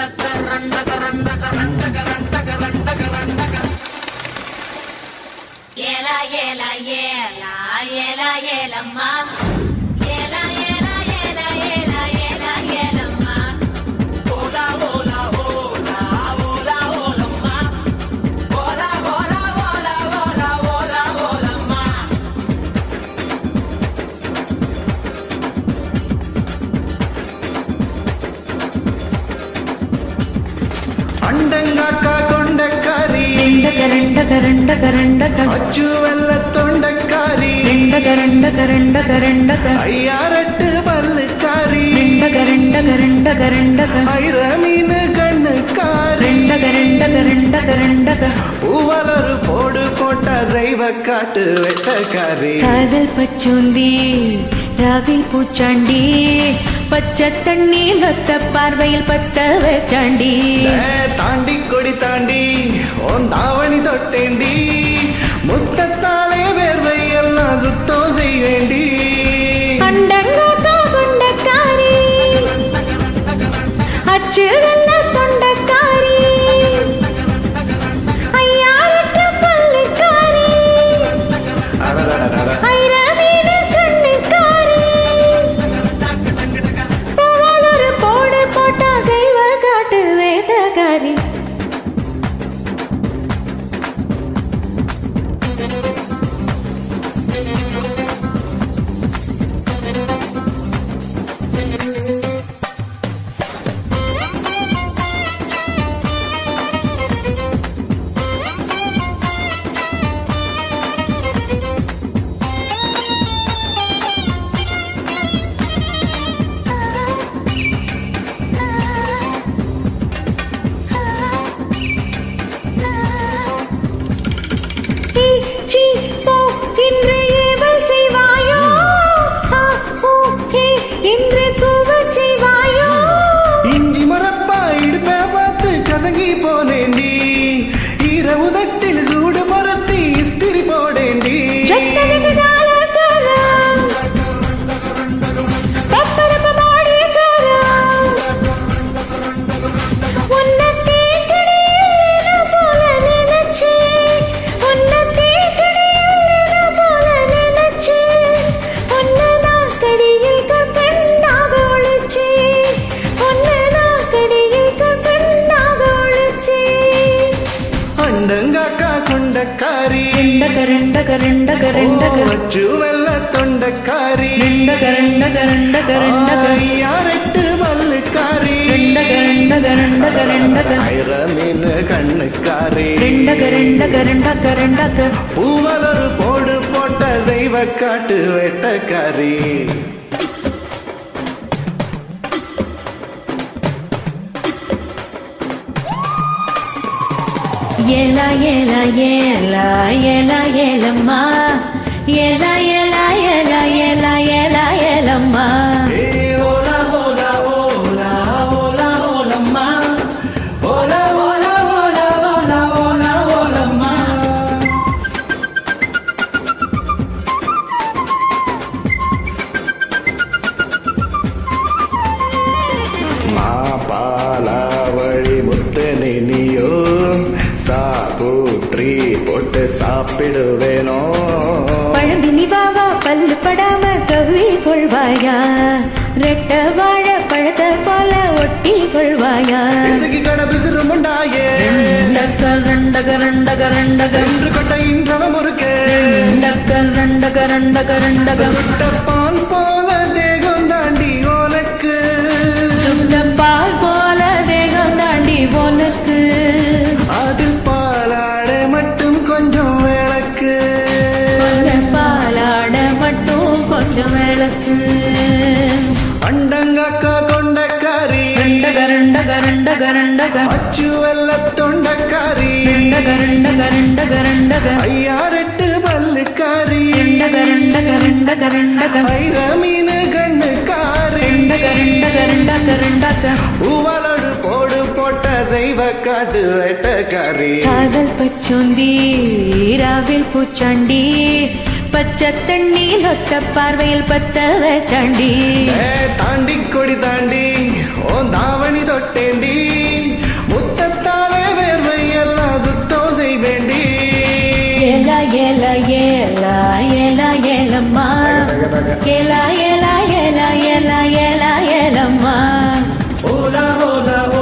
ఏల ఏల ఏల ఏల ఏలమ్మా ఏల ఏల ఏల ఏల ఏల ఏలమ్మా అండంగాక కొండకారి రెండక రెండక రెండక அச்சு வெள்ள தொண்டக்காரி రెండక రెండక రెండక రెండక ஐயாரெட்டு பல்லுக்காரி రెండక రెండక రెండక రెండక ஐர மீன் கண்ணுக்காரி రెండక రెండక రెండక రెండక பூவலரு போடு போட்ட தெய்வ காட்டு வெட்டக்காரி காதல் பச்சோந்தி ராவில் பூச்சாண்டி பச்சை தண்ணி மொத்த பார்வையில் பத்த வச்சாண்டி ஏ, தாண்டி கொடி தாண்டி உன் தாவணி தொட்டேண்டி முத்தத்தாலே வேர்வை எல்லாம் சுத்தம் செய்வேண்டி அண்டங்காக்கா கொண்டக்காரி அச்சு வெள்ள தொண்டக்காரி ஐயாரட்ட பல்லுக்காரி அடடடடட. ஐரவீடு கண்ணுக்காரி பூவாலொரு போடு போட்டா செய்வ காட்டு வேட்டக்காரி ஈ, சீ, போ, இன்று ஏவல் செய்வாயோ? ஆ, ஊ, ஏ, இன்று கூவச் செய்வாயோ? இஞ்சி மரப்பா இடுப்ப பார்த்து கசங்கி போனேண்டி இரவு தட்டில் சூடு மரத்தி இஸ்திரி போடேண்டி ஜத்தனுக்கு காலக்காரம். பப்பரப்ப மாடிக்காரம். உன்னை தேக்கடியில் நான் போல நினைச்சேன். உன்னை தேக்கடியில் நான் போல நினைச்சேன். உன்னை நாக்கடியில் கற்பெண்ணாக ஒளிச்சேன். உன்னை நாக்கடியில் கற்பெண்ணாக ஒளிச்சேன். அண்டங்காக்கா கொண்டக்காரி ரெண்டக ரெண்டக ரெண்டக ரெண்டக அச்சு வெள்ள தொண்டக்காரி ரெண்டக ரெண்டக ரெண்டக ரெண்டக யாரெட்டு பல்லுக்காரி ரெண்டக ரெண்டக ரெண்டக ரெண்டக ஐர மீன் கண்ணுக்காரி ரெண்டக ரெண்டக ரெண்டக ரெண்டக பூவலரு போடு போட்ட தெய்வ காட்டு வெட்டக்காரி ఏల ఏల ఏల ఏల ఏలమ్మా ఏల ఏల ఏల ఏల ఏల ఏలమ్మా ஏ, ஓலா, ஓலா, ஓலா, ஓலா, ஓலம்மா. ஓலா, ஓலா, ஓலா, ஓலா, ஓலா, ஓலம்மா. மாபாலாவழி முத்தனை நீயோ சாபூத்ரி போட்டு சாப்பிடுவேனோ பழம்பினி பாவா பல்லு படாம கவ்வி கொள்வாயா ரெட்ட வாழ பழத்தை போல ஒட்டி கொள்வாயா இசைக்கு கடை பிசிறு முண்டாயே ரெண்டக ரெண்டக ரெண்டக ரெண்டக என்று கொட்ட இன்றளம் இருக்கே ரெண்டக ரெண்டக ரெண்டக ரெண்டக சுட்ட பால் போல தேகம் தாண்டி உனக்கு சுட்ட பால் போல தேகம் தாண்டி உனக்கு அதில் பாலாட மட்டும் கொஞ்சம் விளக்கு அந்த பாலாட மட்டும் கொஞ்சம் விளக்கு அண்டங்காக்கா கொண்டக்காரி ரெண்டக ரெண்டக ரெண்டக ரெண்டக அச்சு வெள்ள தொண்டக்காரி ரெண்டக ரெண்டக ரெண்டக ரெண்டக ஐயாரெட்டு பல்லுக்காரி ரெண்டக ரெண்டக ரெண்டக ரெண்டக ஐர மீன் கண்ணுக்காரி ரெண்டக ரெண்டக ரெண்டக ரெண்டக பூவலோடு போடு போட்ட செய்வ காட்டு வெட்டக்காரி காதல் பச்சோந்தி ராவில் பூச்சாண்டி பச்சை தண்ணி லொத்த பார்வையில் பத்த வச்சாண்டி ஏ, தாண்டி கொடி தாண்டி ஓ தாவணி தொட்டேண்டி ஏலா ஏலா ஏலா ஏலம்மா ஏலா ஏலா ஏலா ஏலா ஏலா ஏலம்மா ஓலா ஓலா